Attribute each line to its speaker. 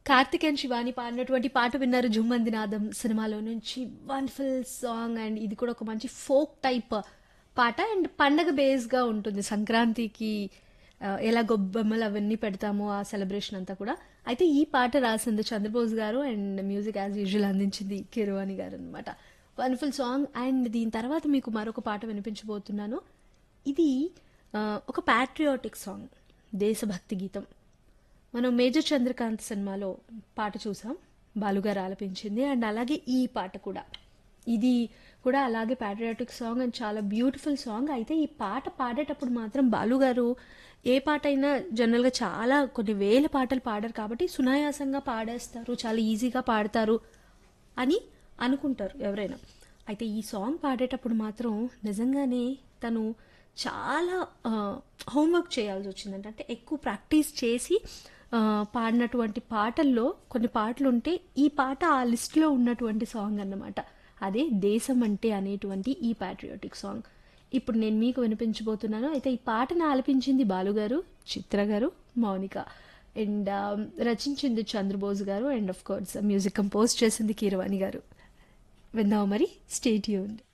Speaker 1: Karthik and Shivani పాడినటువంటి పాట విన్నారు జుమ్మంది నాదం సినిమాలో నుంచి వండర్ఫుల్ సాంగ్ అండ్ ఇది కూడా ఒక మంచి ఫోక్ టైప్ పాట అండ్ పండగ బేస్గా ఉంటుంది సంక్రాంతికి ఆ, ఎలా గొబ్బెమ్మలు అవన్నీ పెడతామో ఆ సెలబ్రేషన్ అంతా కూడా అయితే ఈ పాట రాసింది చంద్రబోస్ గారు అండ్ మ్యూజిక్ యాజ్ యూజువల్ అందించింది కిరవాణి గారు అనమాట వండర్ఫుల్ సాంగ్ అండ్ దీని తర్వాత మీకు మరొక పాట వినిపించబోతున్నాను ఇది ఆ, ఒక ప్యాట్రియాటిక్ సాంగ్ దేశభక్తి గీతం మనం మేజర్ చంద్రకాంత్ సినిమాలో పాట చూసాం బాలుగారు ఆలపించింది అండ్ అలాగే ఈ పాట కూడా ఇది కూడా అలాగే ప్యాట్రియాటిక్ సాంగ్ అండ్ చాలా బ్యూటిఫుల్ సాంగ్ అయితే ఈ పాట పాడేటప్పుడు మాత్రం బాలుగారు ఏ పాట అయినా జనరల్గా చాలా కొన్ని వేల పాటలు పాడారు కాబట్టి సునాయాసంగా పాడేస్తారు చాలా ఈజీగా పాడతారు అని అనుకుంటారు ఎవరైనా అయితే ఈ సాంగ్ పాడేటప్పుడు మాత్రం నిజంగానే తను చాలా హోంవర్క్ చేయాల్సి వచ్చిందంట అంటే ఎక్కువ ప్రాక్టీస్ చేసి ఆ, పాడినటువంటి పాటల్లో కొన్ని పాటలు ఉంటే ఈ పాట ఆ లిస్ట్లో ఉన్నటువంటి సాంగ్ అన్నమాట అదే దేశం అంటే అనేటువంటి ఈ ప్యాట్రియాటిక్ సాంగ్ ఇప్పుడు నేను మీకు వినిపించబోతున్నాను అయితే ఈ పాటను ఆలపించింది బాలుగారు చిత్ర గారు మౌనిక అండ్ రచించింది చంద్రబోస్ గారు and of course music compose చేసింది కీరవాణి గారు విందాం మరి స్టేట్ యూన్